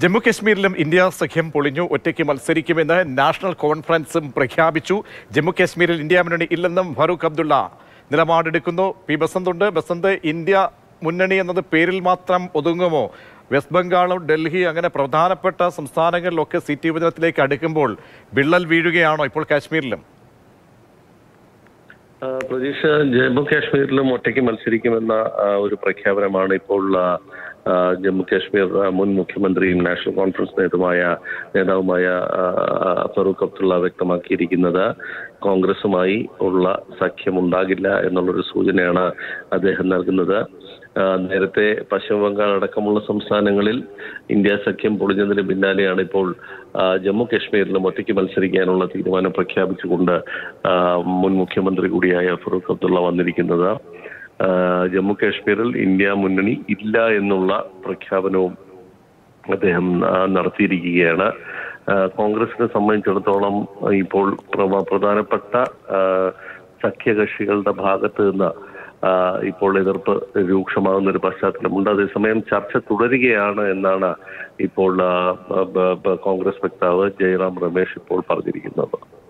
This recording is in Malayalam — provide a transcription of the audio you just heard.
ജമ്മു കശ്മീരിലും ഇന്ത്യ സഖ്യം പൊളിഞ്ഞു ഒറ്റയ്ക്ക് മത്സരിക്കുമെന്ന് നാഷണൽ കോൺഫറൻസും പ്രഖ്യാപിച്ചു ജമ്മു കശ്മീരിൽ ഇന്ത്യ മുന്നണി ഇല്ലെന്നും ഫറൂഖ് അബ്ദുള്ള നിലപാടെടുക്കുന്നു പി ബസന്തുണ്ട് ബസന്ത് ഇന്ത്യ മുന്നണി എന്നത് പേരിൽ മാത്രം ഒതുങ്ങുമോ വെസ്റ്റ് ബംഗാളും ഡൽഹി അങ്ങനെ പ്രധാനപ്പെട്ട സംസ്ഥാനങ്ങളിലൊക്കെ സീറ്റ് വിഭജനത്തിലേക്ക് അടുക്കുമ്പോൾ വിള്ളൽ വീഴുകയാണോ ഇപ്പോൾ കാശ്മീരിലും ആ, പ്രതീക്ഷ ജമ്മു കാശ്മീരിലും ഒറ്റയ്ക്ക് മത്സരിക്കുമെന്ന ആ, ഒരു പ്രഖ്യാപനമാണ് ഇപ്പോൾ ആ, ആ, ജമ്മു കാശ്മീർ ആ, മുൻ മുഖ്യമന്ത്രിയും നാഷണൽ കോൺഫറൻസ് നേതാവുമായ നേതാവുമായ ആ, ആ, ഫറൂഖ് അബ്ദുള്ള വ്യക്തമാക്കിയിരിക്കുന്നത് കോൺഗ്രസുമായി ഉള്ള സഖ്യം ഉണ്ടാകില്ല എന്നുള്ളൊരു സൂചനയാണ് അദ്ദേഹം നൽകുന്നത് ആ, നേരത്തെ പശ്ചിമ ബംഗാൾ അടക്കമുള്ള സംസ്ഥാനങ്ങളിൽ ഇന്ത്യ സഖ്യം പൊളിഞ്ഞതിന് പിന്നാലെയാണ് ഇപ്പോൾ ആ, ജമ്മു കാശ്മീരിലും ഒറ്റയ്ക്ക് മത്സരിക്കാനുള്ള തീരുമാനം പ്രഖ്യാപിച്ചുകൊണ്ട് ആ, മുൻ മുഖ്യമന്ത്രി കൂടിയായ ഫറൂഖ് അബ്ദുള്ള വന്നിരിക്കുന്നത് ആ, ജമ്മു കാശ്മീരിൽ ഇന്ത്യ മുന്നണി ഇല്ല എന്നുള്ള പ്രഖ്യാപനവും അദ്ദേഹം ആ, നടത്തിയിരിക്കുകയാണ് ആ, കോൺഗ്രസിനെ സംബന്ധിച്ചിടത്തോളം ഇപ്പോൾ പ്രവ- പ്രധാനപ്പെട്ട ആ, സഖ്യകക്ഷികളുടെ ഭാഗത്ത് നിന്ന് ആ, ഇപ്പോൾ എതിർപ്പ് രൂക്ഷമാകുന്ന ഒരു പശ്ചാത്തലമുണ്ട് അതേസമയം ചർച്ച തുടരുകയാണ് എന്നാണ് ഇപ്പോൾ ആ, ബ- ബ- കോൺഗ്രസ് വക്താവ് ജയറാം രമേശ് ഇപ്പോൾ പറഞ്ഞിരിക്കുന്നത്